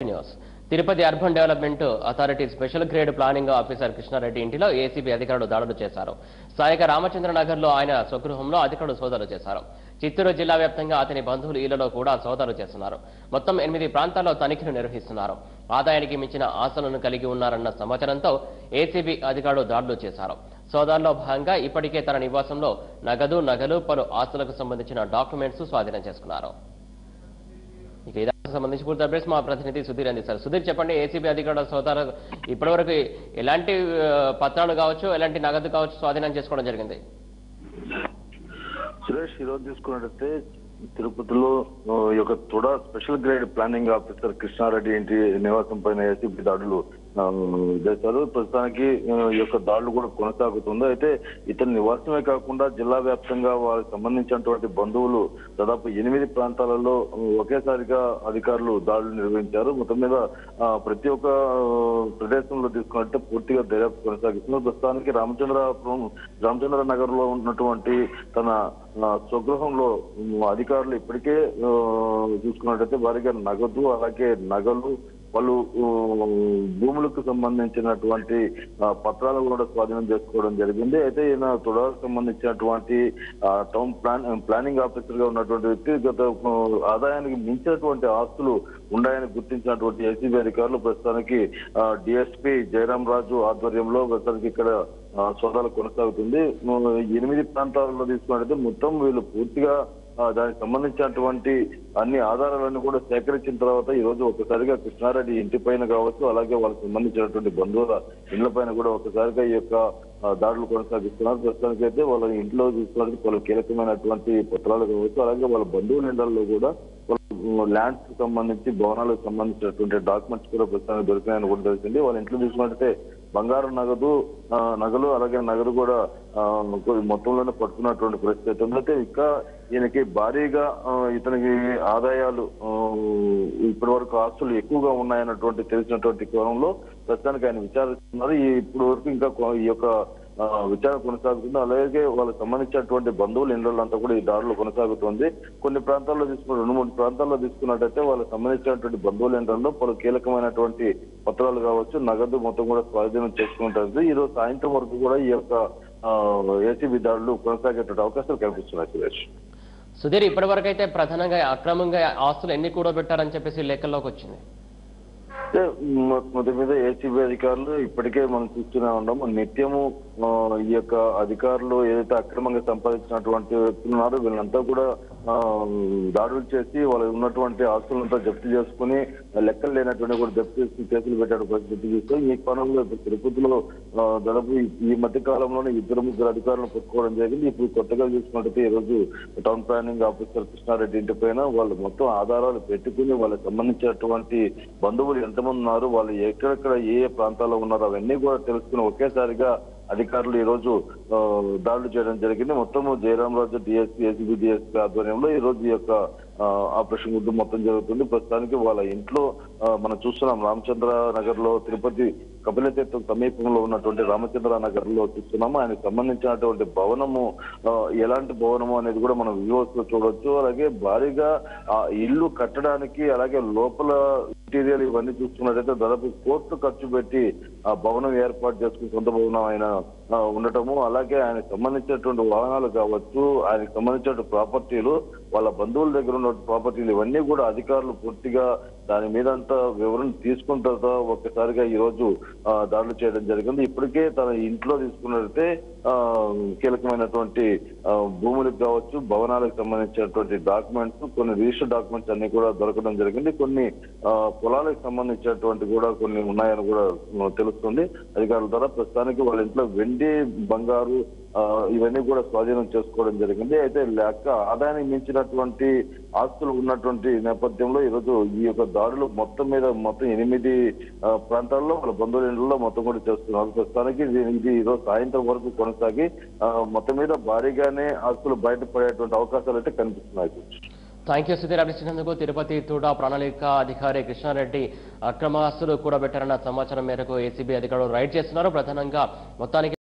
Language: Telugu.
news Tirupati urban development authority special grade planning officer Krishna Reddy ఇంటిలో ఏసీబీ అధికారులు దాడులు చేశారు స్థానిక రామచంద్ర నగర్లో ఆయన స్వగృహంలో అధికారులు సోదాలు చేశారు చిత్తూరు జిల్లా వ్యాప్తంగా అతని బంధువుల ఇళ్లలో కూడా సోదాలు చేస్తున్నారు మొత్తం ఎనిమిది ప్రాంతాల్లో తనిఖీలు నిర్వహిస్తున్నారు ఆదాయానికి మించిన ఆశలను కలిగి ఉన్నారన్న సమాచారంతో ఏసీబీ అధికారులు దాడులు చేశారు సోదాల్లో భాగంగా ఇప్పటికే తన నివాసంలో నగదు నగలు పలు ఆస్తులకు సంబంధించిన డాక్యుమెంట్స్ స్వాధీనం చేసుకున్నారు ఇక ఈ దానికి సంబంధించి పూర్తి అప్డేట్స్ మా ప్రతినిధి సుధీర్ అందిస్తారు సుధీర్ చెప్పండి ఏసీబీ అధికారుల సోదాలు ఇప్పటివరకు ఎలాంటి ఆ, పత్రాలు కావచ్చు ఎలాంటి నగదు కావచ్చు స్వాధీనం చేసుకోవడం జరిగింది సురేష్ ఈ రోజు చూసుకున్నట్టయితే తిరుపతిలో ఆ, ఈ యొక్క TUDA special grade planning officer Krishna Reddy ఇంటి నివాసం పైన ఏసీబీ దాడులు ఆ, చేశారు ప్రస్తుతానికి ఆ, ఈ యొక్క దాడులు కూడా కొనసాగుతుంది అయితే ఇతని నివాసమే కాకుండా జిల్లా వ్యాప్తంగా వారికి సంబంధించినటువంటి బంధువులు దాదాపు ఎనిమిది ప్రాంతాలలో ఆ, ఒకేసారిగా అధికారులు దాడులు నిర్వహించారు మొత్తం మీద ఆ, ప్రతి ఒక్క ఆ, ప్రదేశంలో తీసుకున్నట్టే పూర్తిగా దర్యాప్తు కొనసాగిస్తున్నారు ప్రస్తుతానికి రామచంద్రపురం రామచంద్ర నగర్ లో ఉన్నటువంటి తన ఆ, స్వగృహంలో ఉమ్, అధికారులు ఇప్పటికే ఆ, చూసుకున్నట్టయితే వారిగా నగదు అలాగే నగలు వాళ్ళు ఉమ్, భూములకు సంబంధించినటువంటి ఆ, పత్రాలు కూడా స్వాధీనం చేసుకోవడం జరిగింది అయితే ఈయన తుడాకు సంబంధించినటువంటి ఆ, టౌన్ ప్లాన్ ప్లానింగ్ ఆఫీసర్ గా ఉన్నటువంటి వ్యక్తి గత ఆ, ఆదాయానికి మించినటువంటి ఆస్తులు ఉన్నాయని గుర్తించినటువంటి ఏసీబీ అధికారులు ప్రస్తుతానికి డిఎస్పీ జయరాం రాజు ఆధ్వర్యంలో ప్రస్తుతానికి ఇక్కడ ఆ, సోదాలు కొనసాగుతుంది ఉమ్, ఎనిమిది ప్రాంతాలలో తీసుకున్నట్టయితే మొత్తం వీళ్ళు పూర్తిగా ఆ, దానికి సంబంధించినటువంటి అన్ని ఆధారాలను కూడా సేకరించిన తర్వాత ఈ రోజు ఒకసారిగా కృష్ణారెడ్డి ఇంటి పైన కావచ్చు అలాగే వాళ్ళకి సంబంధించినటువంటి బంధువుల ఇళ్ల పైన కూడా ఒకసారిగా ఈ యొక్క ఆ, దాడులు కొనసాగిస్తున్నారు ప్రస్తుతానికి అయితే వాళ్ళ ఇంట్లో చూసుకోవడానికి పలు కీలకమైనటువంటి పత్రాలు కావచ్చు అలాగే వాళ్ళ బంధువుల ఇళ్లలో కూడా ల్యాండ్స్ కి సంబంధించి భవనాలకు సంబంధించినటువంటి డాక్యుమెంట్స్ కూడా ప్రస్తుతానికి దొరికినాయని కూడా తెలిసింది వాళ్ళ ఇంట్లో చూసుకున్నట్టయితే బంగారు నగదు ఆ, నగలు అలాగే నగదు కూడా ఆ, కొద్ది మొత్తంలోనే పట్టుకున్నటువంటి పరిస్థితి ఉంది అయితే ఇంకా ఈయనకి భారీగా ఆ, ఇతనికి ఆదాయాలు ఆ, ఇప్పటి వరకు ఆస్తులు ఎక్కువగా ఉన్నాయన్నటువంటి తెలిసినటువంటి కోణంలో ప్రస్తుతానికి ఆయన విచారిస్తున్నారు ఈ ఇప్పటి వరకు ఇంకా కొ- ఈ యొక్క ఆ, విచారణ కొనసాగుతుంది అలాగే వాళ్ళకి సంబంధించినటువంటి బంధువుల ఇళ్లంతా కూడా ఈ దాడులు కొనసాగుతుంది కొన్ని ప్రాంతాల్లో తీసుకున్న రెండు మూడు ప్రాంతాల్లో తీసుకున్నట్టయితే వాళ్ళకి సంబంధించినటువంటి బంధువుల ఇళ్లలో పలు కీలకమైనటువంటి పత్రాలు కావచ్చు నగదు మొత్తం కూడా స్వాధీనం చేసుకుంటుంది ఈ రోజు సాయంత్రం వరకు కూడా ఈ యొక్క ఏసీబీ దాడులు కొనసాగేటువంటి అవకాశాలు కనిపిస్తున్నాయి సురేష్ సుధీర్ ఇప్పటివరకు అయితే ప్రధానంగా అక్రమంగా ఆస్తులు ఎన్ని కూడబెట్టారని చెప్పేసి లెక్కల్లోకి వచ్చింది అంటే మొ- మొదటి మీద ఏసీబీ అధికారులు ఇప్పటికే మనం చూస్తూనే ఉన్నాము నిత్యము ఆ, ఈ యొక్క అధికారులు ఏదైతే అక్రమంగా సంపాదించినటువంటి వ్యక్తులు ఉన్నారో వీళ్ళంతా కూడా ఆ, దాడులు చేసి వాళ్ళు ఉన్నటువంటి ఆస్తులంతా జప్తు చేసుకుని లెక్కలు లేనటువంటి కూడా జప్తు చేసి కేసులు పెట్టాడు పరిస్థితి చూస్తే ఈ కోణంలో ఇప్పుడు తిరుపతిలో ఆ, దాదాపు ఈ- ఈ మధ్య కాలంలోనే ఇద్దరు ముగ్గురు అధికారులను పట్టుకోవడం జరిగింది ఇప్పుడు కొత్తగా చూసుకున్నట్టయితే ఈ రోజు టౌన్ ప్లానింగ్ ఆఫీసర్ కృష్ణారెడ్డి ఇంటి పైన వాళ్ళు మొత్తం ఆధారాలు పెట్టుకుని వాళ్ళకి సంబంధించినటువంటి బంధువులు ఎంతమంది ఉన్నారు వాళ్ళు ఎక్కడెక్కడ ఏ ఏ ప్రాంతాల్లో ఉన్నారు అవన్నీ కూడా తెలుసుకుని ఒకేసారిగా అధికారులు ఈ రోజు ఆ, దాడులు చేయడం జరిగింది మొత్తం Jayaram Raju DSP ACB DSP ఆధ్వర్యంలో ఈ రోజు ఈ యొక్క ఆ, ఆపరేషన్ గుడ్డు మొత్తం జరుగుతుంది ప్రస్తుతానికి వాళ్ళ ఇంట్లో ఆ, మనం చూస్తున్నాం రామచంద్ర నగర్ లో తిరుపతి కపిలతీర్థం సమీపంలో ఉన్నటువంటి రామచంద్ర నగర్ లో చూస్తున్నాము ఆయనకు సంబంధించినటువంటి భవనము ఆ, ఎలాంటి భవనము అనేది కూడా మనం వ్యూవర్స్ లో చూడొచ్చు అలాగే భారీగా ఆ ఇల్లు కట్టడానికి అలాగే లోపల మెటీరియల్ ఇవన్నీ చూసుకున్నట్టయితే దాదాపు కోట్లు ఖర్చు పెట్టి ఆ భవనం ఏర్పాటు చేసుకుని సొంత భవనం ఆయన ఆ, ఉండటము అలాగే ఆయనకు సంబంధించినటువంటి వాహనాలు కావచ్చు ఆయనకు సంబంధించినటువంటి ప్రాపర్టీలు వాళ్ళ బంధువుల దగ్గర ఉన్న ప్రాపర్టీలు ఇవన్నీ కూడా అధికారులు పూర్తిగా దాని మీద అంతా వివరణ తీసుకున్న తర్వాత ఒక్కసారిగా ఈ రోజు ఆ, దాడులు చేయడం జరిగింది ఇప్పటికే తన ఇంట్లో తీసుకున్నట్లయితే ఆ, కీలకమైనటువంటి ఆ, భూములకు కావచ్చు భవనాలకు సంబంధించినటువంటి డాక్యుమెంట్స్ కొన్ని రిజిస్టర్ డాక్యుమెంట్స్ అన్ని కూడా దొరకడం జరిగింది కొన్ని ఆ, పొలాలకు సంబంధించినటువంటి కూడా కొన్ని ఉన్నాయని కూడా ఆ, తెలుస్తుంది అధికారుల ద్వారా ప్రస్తుతానికి వాళ్ళ ఇంట్లో వెండి బంగారు ఆ, ఇవన్నీ కూడా స్వాధీనం చేసుకోవడం జరిగింది అయితే లెక్క ఆదాయానికి మించినటువంటి ఆస్తులు ఉన్నటువంటి నేపథ్యంలో ఈరోజు ఈ యొక్క దాడులు మొత్తం మీద మొత్తం ఎనిమిది ఆ, ప్రాంతాల్లో వాళ్ళ బంధువుల ఇంట్లో మొత్తం కూడా చేస్తున్నారు ప్రస్తుతానికి ఇది ఇది ఈరోజు సాయంత్రం వరకు కొనసాగి ఆ, మొత్తం మీద భారీగానే ఆస్తులు బయటపడేటువంటి అవకాశాలు అయితే కనిపిస్తున్నాయి థ్యాంక్ యూ సుధీర్ అభిష్టినందుకు తిరుపతి తూడా ప్రణాళిక అధికారి కృష్ణారెడ్డి అక్రమ ఆస్తులు కూడబెట్టారన్న సమాచారం మేరకు ఏసీబీ అధికారులు రైడ్ చేస్తున్నారు ప్రధానంగా మొత్తానికి